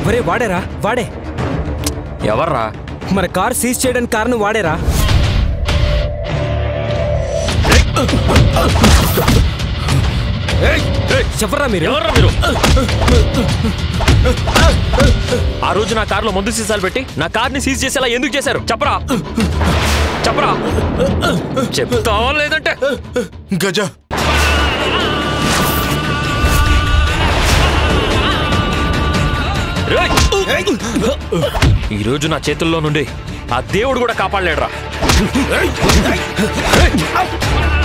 ఒరే వాడేరా వాడే ఎవర్రా మన కార్ సీజ్ చేయడానికి కారణం వాడేరా చెప్పరా మీరు ఎవర్రా మీరు ఆ రోజు నా కార్లో మందు సీసాలు పెట్టి నా కార్ని సీజ్ చేసేలా ఎందుకు చేశారు చెప్పరా చెప్పరా చెప్తావా లేదంటే గజ రేయ్! ఈ రోజు నా చేతుల్లో నుండి ఆ దేవుడు కూడా కాపాడలేడురా